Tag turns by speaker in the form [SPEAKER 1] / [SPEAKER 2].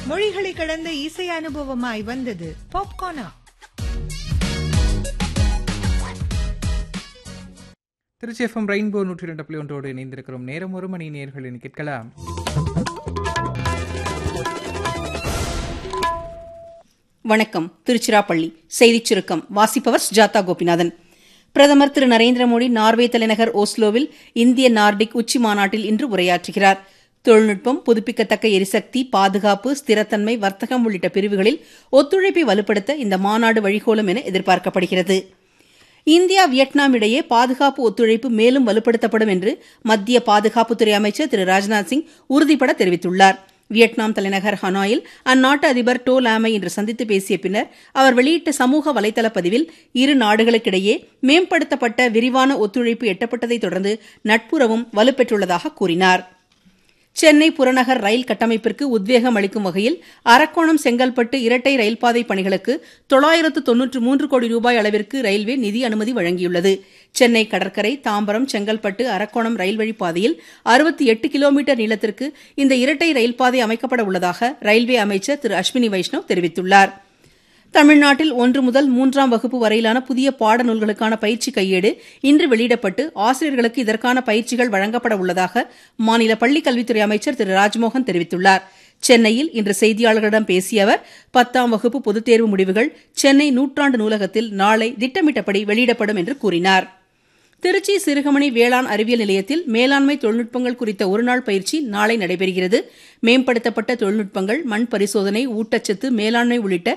[SPEAKER 1] மொழிகளை கடந்த இசை அனுபவமாய் வந்தது பாப்கார்னா
[SPEAKER 2] திருச்சி எஃப்எம் ரெயின்போ நூற்றி ரெண்டு புள்ளி ஒன்றோடு இணைந்திருக்கிறோம் நேரம் ஒரு மணி நேர்களின் கேட்கலாம்
[SPEAKER 3] வணக்கம் திருச்சிராப்பள்ளி செய்திச் சுருக்கம் வாசிப்பவர் சுஜாதா கோபிநாதன் பிரதமர் திரு நரேந்திர மோடி நார்வே தலைநகர் ஓஸ்லோவில் இந்திய நார்டிக் உச்சி மாநாட்டில் இன்று உரையாற்றுகிறார் தொழில்நுட்பம் புதுப்பிக்கத்தக்க எரிசக்தி பாதுகாப்பு ஸ்திரத்தன்மை வர்த்தகம் உள்ளிட்ட பிரிவுகளில் ஒத்துழைப்பை வலுப்படுத்த இந்த மாநாடு வழிகோலும் என எதிர்பார்க்கப்படுகிறது இந்தியா வியட்நாம் இடையே பாதுகாப்பு ஒத்துழைப்பு மேலும் வலுப்படுத்தப்படும் என்று மத்திய பாதுகாப்புத்துறை அமைச்சர் திரு ராஜ்நாத் சிங் உறுதிபட தெரிவித்துள்ளார் வியட்நாம் தலைநகர் ஹனாயில் அந்நாட்டு அதிபர் டோ லாமை இன்று சந்தித்து பேசிய பின்னர் அவர் வெளியிட்ட சமூக வலைதள பதிவில் இரு நாடுகளுக்கிடையே மேம்படுத்தப்பட்ட விரிவான ஒத்துழைப்பு எட்டப்பட்டதைத் தொடர்ந்து நட்புறவும் வலுப்பெற்றுள்ளதாக கூறினார் சென்னை புறநகர் ரயில் கட்டமைப்பிற்கு உத்வேகம் அளிக்கும் வகையில் அரக்கோணம் செங்கல்பட்டு இரட்டை ரயில்பாதை பணிகளுக்கு தொள்ளாயிரத்து தொன்னூற்று மூன்று கோடி ரூபாய் அளவிற்கு ரயில்வே நிதி அனுமதி வழங்கியுள்ளது சென்னை கடற்கரை தாம்பரம் செங்கல்பட்டு அரக்கோணம் ரயில் வழிப்பாதையில் அறுபத்தி எட்டு கிலோமீட்டர் நீளத்திற்கு இந்த இரட்டை ரயில்பாதை அமைக்கப்பட உள்ளதாக ரயில்வே அமைச்சர் திரு அஸ்வினி வைஷ்ணவ் தெரிவித்துள்ளார் தமிழ்நாட்டில் ஒன்று முதல் மூன்றாம் வகுப்பு வரையிலான புதிய பாடநூல்களுக்கான பயிற்சி கையேடு இன்று வெளியிடப்பட்டு ஆசிரியர்களுக்கு இதற்கான பயிற்சிகள் வழங்கப்பட உள்ளதாக மாநில பள்ளிக்கல்வித்துறை அமைச்சர் திரு ராஜ்மோகன் தெரிவித்துள்ளார் சென்னையில் இன்று செய்தியாளர்களிடம் பேசிய அவர் பத்தாம் வகுப்பு பொதுத் தேர்வு முடிவுகள் சென்னை நூற்றாண்டு நூலகத்தில் நாளை திட்டமிட்டபடி வெளியிடப்படும் என்று கூறினார் திருச்சி சிறுகமணி வேளாண் அறிவியல் நிலையத்தில் மேலாண்மை தொழில்நுட்பங்கள் குறித்த ஒருநாள் பயிற்சி நாளை நடைபெறுகிறது மேம்படுத்தப்பட்ட தொழில்நுட்பங்கள் மண் பரிசோதனை ஊட்டச்சத்து மேலாண்மை உள்ளிட்ட